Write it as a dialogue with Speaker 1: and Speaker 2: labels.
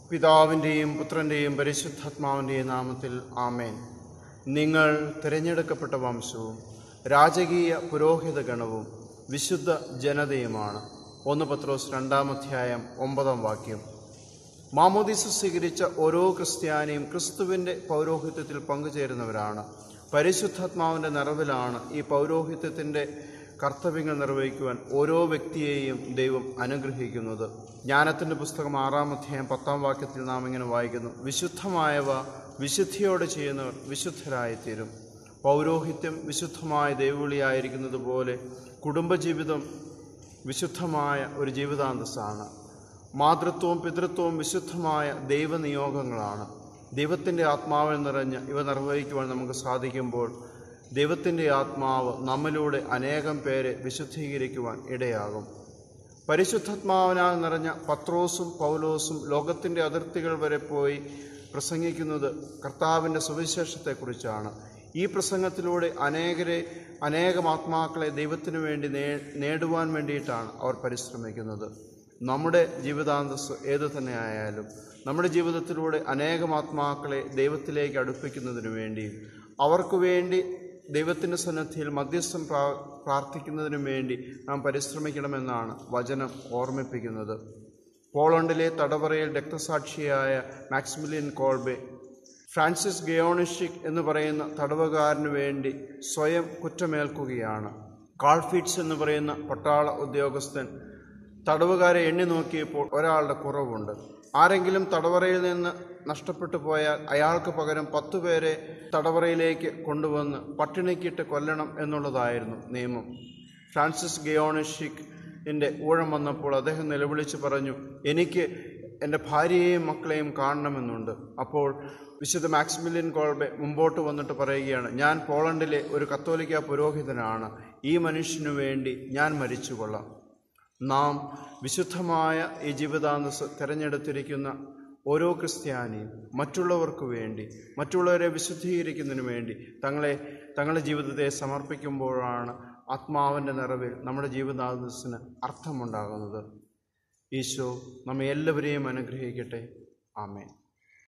Speaker 1: പിതാവിൻ്റെയും പുത്രൻ്റെയും പരിശുദ്ധാത്മാവിൻ്റെയും നാമത്തിൽ ആമേൻ നിങ്ങൾ തിരഞ്ഞെടുക്കപ്പെട്ട വംശവും രാജകീയ പുരോഹിത ഗണവും വിശുദ്ധ ജനതയുമാണ് ഒന്ന് പത്രോസ് രണ്ടാം അധ്യായം ഒമ്പതാം വാക്യം മാമോദിസ സ്വീകരിച്ച ഓരോ ക്രിസ്ത്യാനിയും ക്രിസ്തുവിൻ്റെ പൗരോഹിത്യത്തിൽ പങ്കുചേരുന്നവരാണ് പരിശുദ്ധാത്മാവിൻ്റെ നിറവിലാണ് ഈ പൗരോഹിത്യത്തിൻ്റെ കർത്തവ്യങ്ങൾ നിർവഹിക്കുവാൻ ഓരോ വ്യക്തിയെയും ദൈവം അനുഗ്രഹിക്കുന്നത് ജ്ഞാനത്തിൻ്റെ പുസ്തകം ആറാം അധ്യായം പത്താം വാക്യത്തിൽ നാം ഇങ്ങനെ വായിക്കുന്നു വിശുദ്ധമായവ വിശുദ്ധിയോടെ ചെയ്യുന്നവർ വിശുദ്ധരായിത്തീരും പൗരോഹിത്യം വിശുദ്ധമായ ദൈവവിളിയായിരിക്കുന്നത് പോലെ കുടുംബജീവിതം വിശുദ്ധമായ ഒരു ജീവിതാന്തസ്സാണ് മാതൃത്വവും പിതൃത്വവും വിശുദ്ധമായ ദൈവനിയോഗങ്ങളാണ് ദൈവത്തിൻ്റെ ആത്മാവിൽ നിറഞ്ഞ് ഇവ നിർവഹിക്കുവാൻ നമുക്ക് സാധിക്കുമ്പോൾ ദൈവത്തിൻ്റെ ആത്മാവ് നമ്മിലൂടെ അനേകം പേരെ വിശുദ്ധീകരിക്കുവാൻ ഇടയാകും പരിശുദ്ധാത്മാവിനാൽ നിറഞ്ഞ പത്രോസും പൗലോസും ലോകത്തിൻ്റെ അതിർത്തികൾ വരെ പോയി പ്രസംഗിക്കുന്നത് കർത്താവിൻ്റെ സുവിശേഷത്തെക്കുറിച്ചാണ് ഈ പ്രസംഗത്തിലൂടെ അനേകരെ അനേകം ആത്മാക്കളെ ദൈവത്തിനു വേണ്ടി നേ നേടുവാൻ വേണ്ടിയിട്ടാണ് അവർ പരിശ്രമിക്കുന്നത് നമ്മുടെ ജീവിതാന്തസ് ഏതു തന്നെ ആയാലും നമ്മുടെ ജീവിതത്തിലൂടെ അനേകം ആത്മാക്കളെ ദൈവത്തിലേക്ക് അടുപ്പിക്കുന്നതിനു വേണ്ടിയും അവർക്ക് വേണ്ടി ദൈവത്തിൻ്റെ സന്നദ്ധിയിൽ മധ്യസ്ഥം പ്രാ പ്രാർത്ഥിക്കുന്നതിനു വേണ്ടി നാം പരിശ്രമിക്കണമെന്നാണ് വചനം ഓർമ്മിപ്പിക്കുന്നത് പോളണ്ടിലെ തടവറയിൽ രക്തസാക്ഷിയായ മാക്സിമിലിയൻ കോൾബെ ഫ്രാൻസിസ് ഗയോണിഷിക് എന്ന് പറയുന്ന തടവുകാരനു വേണ്ടി സ്വയം കുറ്റമേൽക്കുകയാണ് കാൾഫിറ്റ്സ് എന്ന് പറയുന്ന പട്ടാള ഉദ്യോഗസ്ഥൻ തടവുകാരെ എണ്ണി നോക്കിയപ്പോൾ ഒരാളുടെ കുറവുണ്ട് ആരെങ്കിലും തടവറയിൽ നിന്ന് നഷ്ടപ്പെട്ടു പോയാൽ അയാൾക്ക് പകരം പത്തു പേരെ തടവറയിലേക്ക് കൊണ്ടുവന്ന് പട്ടിണിക്കിട്ട് കൊല്ലണം എന്നുള്ളതായിരുന്നു നിയമം ഫ്രാൻസിസ് ഗയോണിഷിക് എൻ്റെ ഊഴം വന്നപ്പോൾ അദ്ദേഹം നിലവിളിച്ച് പറഞ്ഞു എനിക്ക് എൻ്റെ ഭാര്യയെയും മക്കളെയും കാണണമെന്നുണ്ട് അപ്പോൾ വിശുദ്ധ മാക്സിമിലിയൻ കോൾബെ മുമ്പോട്ട് വന്നിട്ട് പറയുകയാണ് ഞാൻ പോളണ്ടിലെ ഒരു കത്തോലിക്ക പുരോഹിതനാണ് ഈ മനുഷ്യനു വേണ്ടി ഞാൻ മരിച്ചുകൊള്ളാം നാം വിശുദ്ധമായ ഈ ജീവിതാന്തസ് തിരഞ്ഞെടുത്തിരിക്കുന്ന ഓരോ ക്രിസ്ത്യാനിയും മറ്റുള്ളവർക്ക് വേണ്ടി മറ്റുള്ളവരെ വിശുദ്ധീകരിക്കുന്നതിന് വേണ്ടി തങ്ങളെ തങ്ങളുടെ ജീവിതത്തെ സമർപ്പിക്കുമ്പോഴാണ് ആത്മാവിൻ്റെ നിറവിൽ നമ്മുടെ ജീവിതാന്തസ്സിന് അർത്ഥമുണ്ടാകുന്നത് ഈശോ നമ്മെ എല്ലാവരെയും അനുഗ്രഹിക്കട്ടെ ആമേൻ